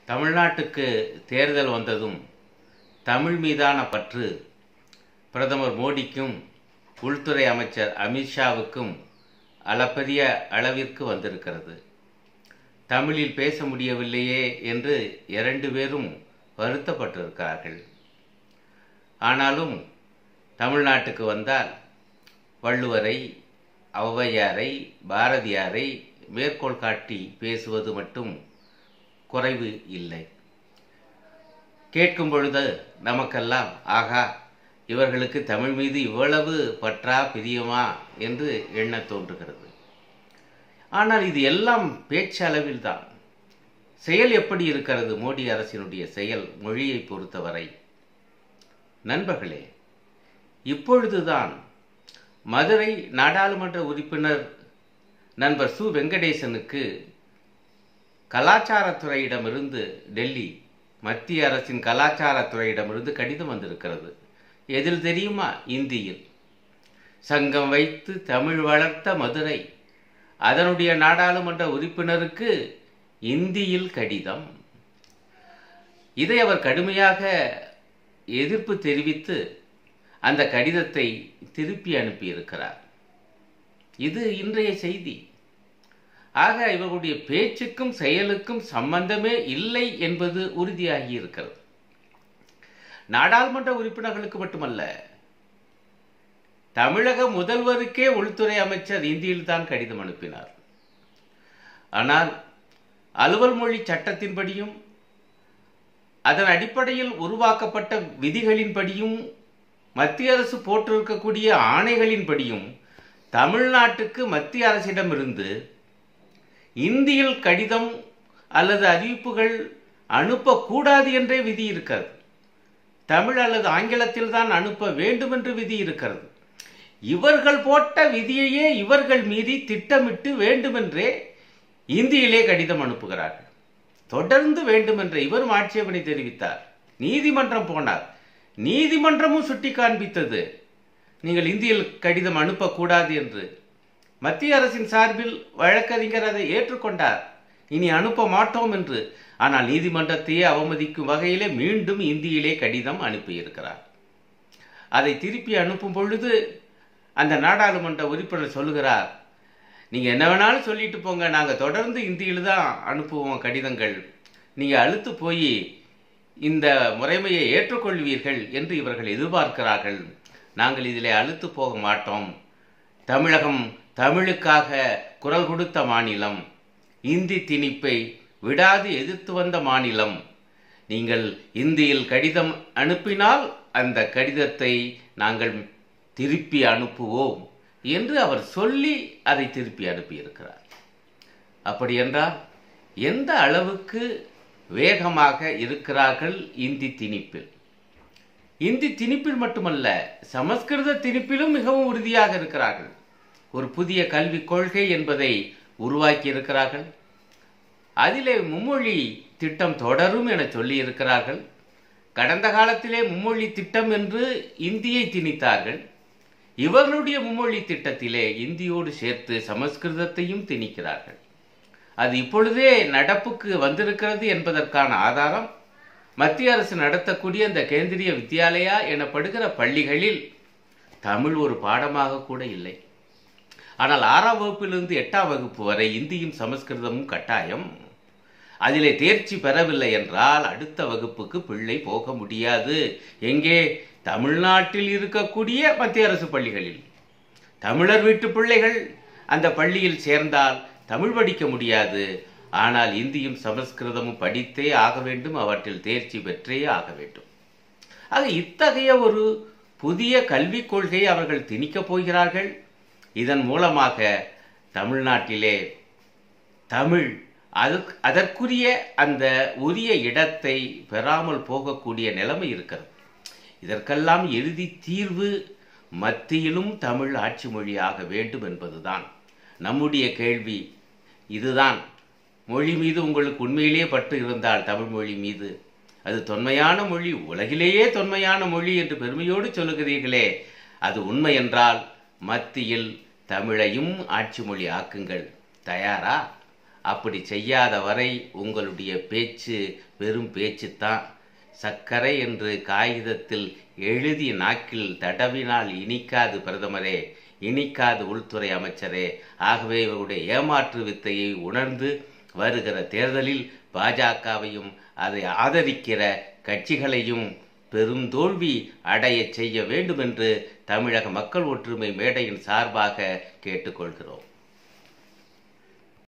தமிழ்நாட்டுக்கு தேர்தல் வந்ததும் தமிழ் மீதான பற்று பிரதமர் மோடிக்கும் உள்துறை அமைச்சர் அமித்ஷாவுக்கும் அளப்பரிய அளவிற்கு வந்திருக்கிறது தமிழில் பேச முடியவில்லையே என்று இரண்டு பேரும் வருத்தப்பட்டிருக்கிறார்கள் ஆனாலும் தமிழ்நாட்டுக்கு வந்தால் வள்ளுவரை ஔவையாரை பாரதியாரை மேற்கோள் காட்டி பேசுவது மட்டும் குறைவு இல்லை கேட்கும் பொழுது நமக்கெல்லாம் ஆகா இவர்களுக்கு தமிழ் மீது இவ்வளவு பற்றா பிரியமா என்று எண்ண தோன்றுகிறது ஆனால் இது எல்லாம் பேச்சு அளவில்தான் செயல் எப்படி இருக்கிறது மோடி அரசினுடைய செயல் மொழியை பொறுத்தவரை நண்பர்களே இப்பொழுதுதான் மதுரை நாடாளுமன்ற உறுப்பினர் நண்பர் சு வெங்கடேசனுக்கு கலாச்சாரத்துறையிடமிருந்து டெல்லி மத்திய அரசின் கலாச்சாரத்துறையிடமிருந்து கடிதம் வந்திருக்கிறது எதில் தெரியுமா இந்தியில் சங்கம் வைத்து தமிழ் வளர்த்த மதுரை அதனுடைய நாடாளுமன்ற உறுப்பினருக்கு இந்தியில் கடிதம் இதை அவர் கடுமையாக எதிர்ப்பு தெரிவித்து அந்த கடிதத்தை திருப்பி அனுப்பியிருக்கிறார் இது இன்றைய செய்தி ஆக இவர்களுடைய பேச்சுக்கும் செயலுக்கும் சம்பந்தமே இல்லை என்பது உறுதியாகி இருக்கிறது நாடாளுமன்ற உறுப்பினர்களுக்கு மட்டுமல்ல தமிழக முதல்வருக்கே உள்துறை அமைச்சர் இந்தியில் தான் கடிதம் அனுப்பினார் ஆனால் அலுவல் மொழி சட்டத்தின்படியும் அதன் அடிப்படையில் உருவாக்கப்பட்ட விதிகளின்படியும் மத்திய அரசு போட்டிருக்கக்கூடிய ஆணைகளின்படியும் தமிழ்நாட்டுக்கு மத்திய அரசிடமிருந்து இந்தியில் கடிதம் அல்லது அறிவிப்புகள் அனுப்பக்கூடாது என்றே விதி இருக்கிறது தமிழ் அல்லது ஆங்கிலத்தில் தான் அனுப்ப வேண்டும் என்று விதி இருக்கிறது இவர்கள் போட்ட விதியையே இவர்கள் மீறி திட்டமிட்டு வேண்டுமென்றே இந்தியிலே கடிதம் அனுப்புகிறார்கள் தொடர்ந்து வேண்டுமென்ற இவரும் ஆட்சேபனை தெரிவித்தார் நீதிமன்றம் போனார் நீதிமன்றமும் சுட்டி காண்பித்தது நீங்கள் இந்தியில் கடிதம் அனுப்பக்கூடாது என்று மத்திய அரசின் சார்பில் வழக்கறிஞர் அதை ஏற்றுக்கொண்டார் இனி அனுப்ப மாட்டோம் என்று ஆனால் நீதிமன்றத்தையே அவமதிக்கும் வகையிலே மீண்டும் இந்தியிலே கடிதம் அனுப்பியிருக்கிறார் அதை திருப்பி அனுப்பும் பொழுது அந்த நாடாளுமன்ற உறுப்பினர் சொல்லுகிறார் நீங்கள் என்ன வேணாலும் சொல்லிட்டு போங்க நாங்கள் தொடர்ந்து இந்தியில் தான் அனுப்புவோம் கடிதங்கள் நீங்கள் அழுத்து போய் இந்த முறைமையை ஏற்றுக்கொள்வீர்கள் என்று இவர்கள் எதிர்பார்க்கிறார்கள் நாங்கள் இதிலே அழுத்து போக மாட்டோம் தமிழகம் தமிழுக்காக குரல் கொடுத்த மாநிலம் இந்தி திணிப்பை விடாது எதிர்த்து வந்த மாநிலம் நீங்கள் இந்தியில் கடிதம் அனுப்பினால் அந்த கடிதத்தை நாங்கள் திருப்பி அனுப்புவோம் என்று அவர் சொல்லி அதை திருப்பி அனுப்பியிருக்கிறார் அப்படி என்றால் எந்த அளவுக்கு வேகமாக இருக்கிறார்கள் இந்தி திணிப்பில் இந்தி திணிப்பில் மட்டுமல்ல சமஸ்கிருத திணிப்பிலும் மிகவும் உறுதியாக இருக்கிறார்கள் ஒரு புதிய கல்விக் கொள்கை என்பதை உருவாக்கி இருக்கிறார்கள் அதிலே மும்மொழி திட்டம் தொடரும் என சொல்லி இருக்கிறார்கள் கடந்த காலத்திலே மும்மொழி திட்டம் என்று இந்தியை திணித்தார்கள் இவர்களுடைய மும்மொழி திட்டத்திலே இந்தியோடு சேர்த்து சமஸ்கிருதத்தையும் திணிக்கிறார்கள் அது இப்பொழுதே நடப்புக்கு வந்திருக்கிறது என்பதற்கான ஆதாரம் மத்திய அரசு நடத்தக்கூடிய அந்த கேந்திரிய வித்யாலயா எனப்படுகிற பள்ளிகளில் தமிழ் ஒரு பாடமாக கூட இல்லை ஆனால் ஆறாம் வகுப்பிலிருந்து எட்டாம் வகுப்பு வரை இந்தியும் சமஸ்கிருதமும் கட்டாயம் அதிலே தேர்ச்சி பெறவில்லை என்றால் அடுத்த வகுப்புக்கு பிள்ளை போக முடியாது எங்கே தமிழ்நாட்டில் இருக்கக்கூடிய மத்திய அரசு பள்ளிகளில் தமிழர் வீட்டு பிள்ளைகள் அந்த பள்ளியில் சேர்ந்தால் தமிழ் படிக்க முடியாது ஆனால் இந்தியும் சமஸ்கிருதமும் படித்தே ஆக வேண்டும் அவற்றில் தேர்ச்சி பெற்றே ஆக வேண்டும் ஆக இத்தகைய ஒரு புதிய கல்விக் கொள்கையை அவர்கள் திணிக்கப் போகிறார்கள் இதன் மூலமாக தமிழ்நாட்டிலே தமிழ் அதுக்கு அதற்குரிய அந்த உரிய இடத்தை பெறாமல் போகக்கூடிய நிலைமை இருக்கிறது இதற்கெல்லாம் இறுதி தீர்வு மத்தியிலும் தமிழ் ஆட்சி மொழியாக வேண்டும் என்பதுதான் நம்முடைய கேள்வி இதுதான் மொழி மீது உங்களுக்கு உண்மையிலேயே பற்று இருந்தால் தமிழ் மொழி மீது அது தொன்மையான மொழி உலகிலேயே தொன்மையான மொழி என்று பெருமையோடு சொல்லுகிறீர்களே அது உண்மை என்றால் மத்தியில் தமிழையும் ஆட்சி மொழி ஆக்குங்கள் தயாரா அப்படி செய்யாத வரை உங்களுடைய பேச்சு வெறும் பேச்சுத்தான் சர்க்கரை என்று காகிதத்தில் எழுதி நாக்கில் தடவினால் இனிக்காது பிரதமரே இனிக்காது உள்துறை அமைச்சரே ஆகவே இவருடைய ஏமாற்று வித்தையை உணர்ந்து வருகிற தேர்தலில் பாஜகவையும் அதை ஆதரிக்கிற கட்சிகளையும் பெரும் தோல்வி அடைய செய்ய வேண்டும் என்று தமிழக மக்கள் ஒற்றுமை மேடையின் சார்பாக கேட்டுக்கொள்கிறோம்